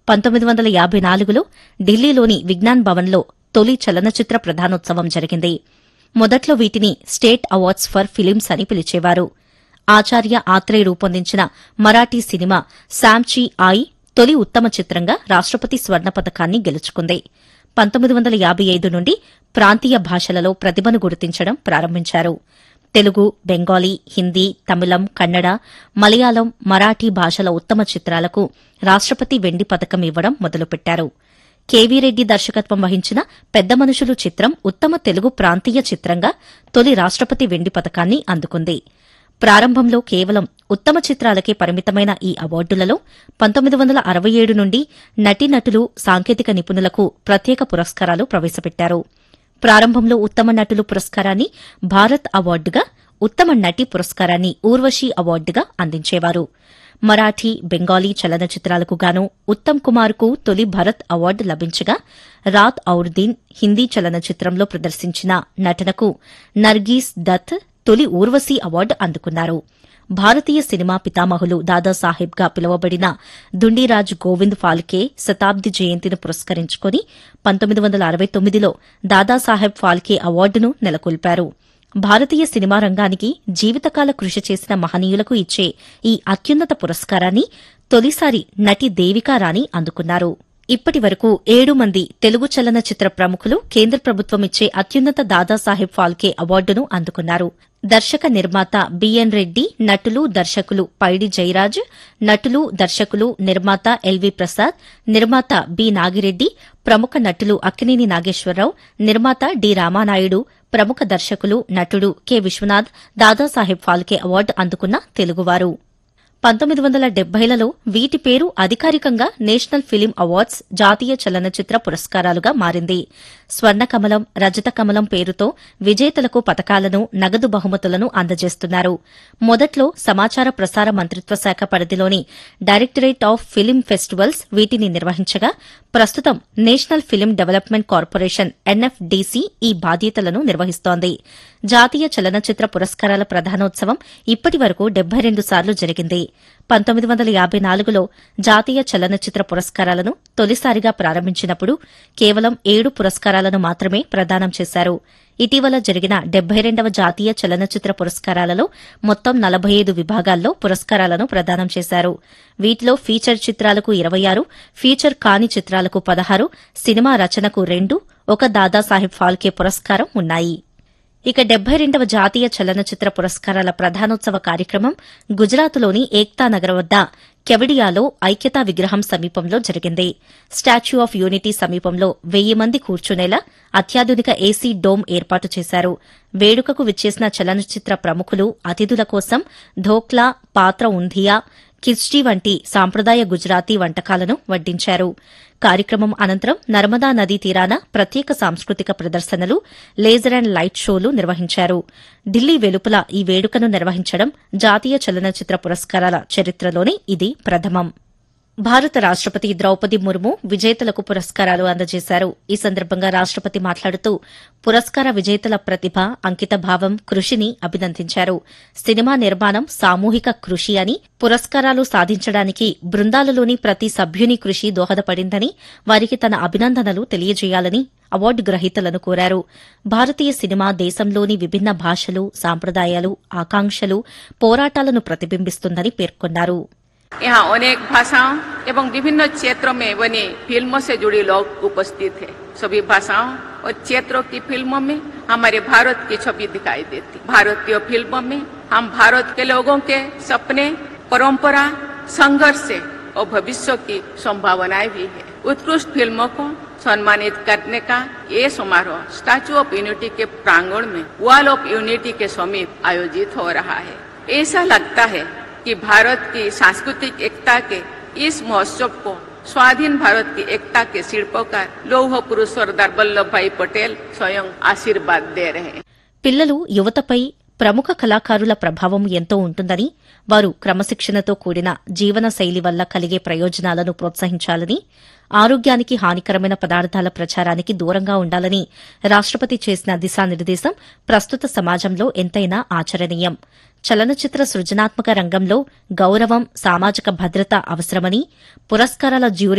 పంతొమ్మిది వందల యాబై నాలుగులో ఢిల్లీలోని విజ్ఞాన్ భవన్లో తొలి చలనచిత్ర ప్రధానోత్సవం జరిగింది మొదట్లో వీటిని స్టేట్ అవార్డ్స్ ఫర్ ఫిలిమ్స్ అని పిలిచేవారు ఆచార్య ఆత్రేయ రూపొందించిన మరాఠీ సినిమా శామ్చీ ఆయి తొలి ఉత్తమ చిత్రంగా రాష్టపతి స్వర్ణ పతకాన్ని గెలుచుకుంది పంతొమ్మిది వందల యాబై ఐదు నుండి ప్రాంతీయ భాషలలో ప్రతిభను గుర్తించడం ప్రారంభించారు తెలుగు బెంగాలీ హిందీ తమిళం కన్నడ మలయాళం మరాఠీ భాషల ఉత్తమ చిత్రాలకు రాష్టపతి వెండి పతకం ఇవ్వడం మొదలుపెట్టారు కేవీ రెడ్డి దర్శకత్వం వహించిన పెద్ద మనుషులు చిత్రం ఉత్తమ తెలుగు ప్రాంతీయ చిత్రంగా తొలి రాష్టపతి వెండి పతకాన్ని అందుకుంది ప్రారంభంలో కేవలం ఉత్తమ చిత్రాలకే పరిమితమైన ఈ అవార్డులలో పంతొమ్మిది వందల అరవై ఏడు నుండి నటీనటులు సాంకేతిక నిపుణులకు ప్రత్యేక పురస్కారాలు ప్రవేశపెట్టారు ప్రారంభంలో ఉత్తమ నటులు పురస్కారాన్ని భారత్ అవార్డుగా ఉత్తమ నటి పురస్కారాన్ని ఊర్వశి అవార్డుగా అందించేవారు మరాఠీ బెంగాలీ చలనచిత్రాలకు గాను ఉత్తమ్ కుమార్ కు తొలి భరత్ అవార్డు లభించగా రాత్ ఔర్ దిన్ హిందీ చలనచిత్రంలో ప్రదర్శించిన నటనకు నర్గీస్ దత్ తొలి ఊర్వశి అవార్డు అందుకున్నారు భారతీయ సినిమా పితామహులు దాదాసాహెబ్గా పిలువబడిన దుండిరాజ్ గోవింద్ ఫాల్కే శతాబ్ది జయంతిని పురస్కరించుకుని పంతొమ్మిది వందల అరవై తొమ్మిదిలో దాదాసాహెబ్ ఫాల్కే అవార్డును నెలకొల్పారు భారతీయ సినిమా రంగానికి జీవితకాల కృషి చేసిన మహనీయులకు ఇచ్చే ఈ అత్యున్నత పురస్కారాన్ని తొలిసారి నటి దేవికా రాణి అందుకున్నారు ఇప్పటి వరకు ఏడు మంది తెలుగు చలనచిత్ర ప్రముఖులు కేంద్ర ప్రభుత్వం ఇచ్చే అత్యున్నత దాదాసాహెబ్ ఫాల్కే అవార్డును అందుకున్నారు దర్శక నిర్మాత బిఎన్ రెడ్డి నటులు దర్శకులు పైడి జయరాజ్ నటులు దర్శకులు నిర్మాత ఎల్వి ప్రసాద్ నిర్మాత బి నాగిరెడ్డి ప్రముఖ నటులు అక్కినేని నాగేశ్వరరావు నిర్మాత డి రామానాయుడు ప్రముఖ దర్శకులు నటుడు కె విశ్వనాథ్ దాదాసాహెబ్ ఫాల్కే అవార్డు అందుకున్న తెలుగువారు పంతొమ్మిది వందల డెబ్బైలలో వీటి పేరు అధికారికంగా నేషనల్ ఫిలిం అవార్డ్స్ జాతీయ చలనచిత్ర పురస్కారాలుగా మారింది స్వర్ణ కమలం రజత కమలం పేరుతో విజేతలకు పతకాలను నగదు బహుమతులను అందజేస్తున్నారు మొదట్లో సమాచార ప్రసార మంత్రిత్వ శాఖ పరిధిలోని డైరెక్టరేట్ ఆఫ్ ఫిలిం ఫెస్టివల్స్ వీటిని నిర్వహించగా ప్రస్తుతం national film development corporation NFDC ఈ బాధ్యతలను నిర్వహిస్తోంది జాతీయ చలనచిత్ర పురస్కారాల ప్రధానోత్సవం ఇప్పటి వరకు డెబ్బై రెండు సార్లు జరిగింది పంతొమ్మిది వందల యాబై నాలుగులో జాతీయ చలనచిత్ర పురస్కారాలను తొలిసారిగా ప్రారంభించినప్పుడు కేవలం ఏడు పురస్కారాలను మాత్రమే ప్రదానం చేశారు ఇటీవల జరిగిన డెబ్బై రెండవ జాతీయ చలనచిత్ర పురస్కారాలలో మొత్తం నలభై ఐదు విభాగాల్లో పురస్కారాలను ప్రదానం చేశారు వీటిలో ఫీచర్ చిత్రాలకు ఇరవై ఆరు ఫీచర్ కాని చిత్రాలకు పదహారు సినిమా రచనకు రెండు ఒక దాదాసాహెబ్ ఫాల్కే పురస్కారం ఉన్నాయి ఇక డెబ్బై రెండవ జాతీయ చలనచిత్ర పురస్కారాల ప్రధానోత్సవ కార్యక్రమం గుజరాత్లోని ఏక్తా నగర్ వద్ద కెవడియాలో ఐక్యతా విగ్రహం సమీపంలో జరిగింది స్టాచ్యూ ఆఫ్ యూనిటీ సమీపంలో వెయ్యి మంది కూర్చునేలా అత్యాధునిక ఏసీ డోమ్ ఏర్పాటు చేశారు వేడుకకు విచ్చేసిన చలనచిత్ర ప్రముఖులు అతిథుల కోసం ధోక్లా పాత్ర ఉంధియా కిచ్డీ వంటి సాంప్రదాయ గుజరాతీ వంటకాలను వడ్డించారు కార్యక్రమం అనంతరం నర్మదా నదీ తీరాన ప్రత్యేక సాంస్కృతిక ప్రదర్శనలు లేజర్ అండ్ లైట్ షోలు నిర్వహించారు ఢిల్లీ వెలుపల ఈ వేడుకను నిర్వహించడం జాతీయ చలనచిత్ర పురస్కారాల చరిత్రలోనే ఇది ప్రథమం భారత రాష్టపతి ద్రౌపది ముర్ము విజేతలకు పురస్కారాలు అందజేశారు ఈ సందర్భంగా రాష్టపతి మాట్లాడుతూ పురస్కార విజేతల ప్రతిభ అంకితభావం కృషిని అభినందించారు సినిమా నిర్మాణం సామూహిక కృషి అని పురస్కారాలు సాధించడానికి బృందాలలోని ప్రతి సభ్యుని కృషి దోహదపడిందని వారికి తన అభినందనలు తెలియజేయాలని అవార్డు గ్రహీతలను కోరారు భారతీయ సినిమా దేశంలోని విభిన్న భాషలు సాంప్రదాయాలు ఆకాంక్షలు పోరాటాలను ప్రతిబింబిస్తుందని పేర్కొన్నారు यहाँ अनेक भाषाओं एवं विभिन्न क्षेत्रों में बनी फिल्मों से जुड़े लोग उपस्थित हैं सभी भाषाओं और क्षेत्रों की फिल्मों में हमारे भारत की छवि दिखाई देती भारतीय फिल्मों में हम भारत के लोगों के सपने परंपरा संघर्ष से और भविष्य की संभावनाएं भी है उत्कृष्ट फिल्मों को सम्मानित करने का ये समारोह स्टैचू ऑफ यूनिटी के प्रांगण में वॉल ऑफ यूनिटी के समीप आयोजित हो रहा है ऐसा लगता है कि भारत की सांस्कृतिक एकता के इस महोत्सव को स्वाधीन भारत की एकता के शिल्पकार लौह पुरुष सरदार वल्लभ भाई पटेल स्वयं आशीर्वाद दे रहे हैं పిల్లలు యువతపై ప్రముఖ కళాకారుల ప్రభావం ఎంతో ఉంటుందని వారు క్రమశిక్షణతో కూడిన జీవన శైలి వల్ల కలిగే ప్రయోజనాలను ప్రోత్సహించాలని ఆరోగ్యానికి హానికరమైన పదార్థాల ప్రచారానికి దూరంగా ఉండాలని రాష్టపతి చేసిన దిశానిర్దేశం ప్రస్తుత సమాజంలో ఎంతైనా ఆచరణీయం చలనచిత్ర సృజనాత్మక రంగంలో గౌరవం సామాజిక భద్రత అవసరమని పురస్కారాల జ్యూరీ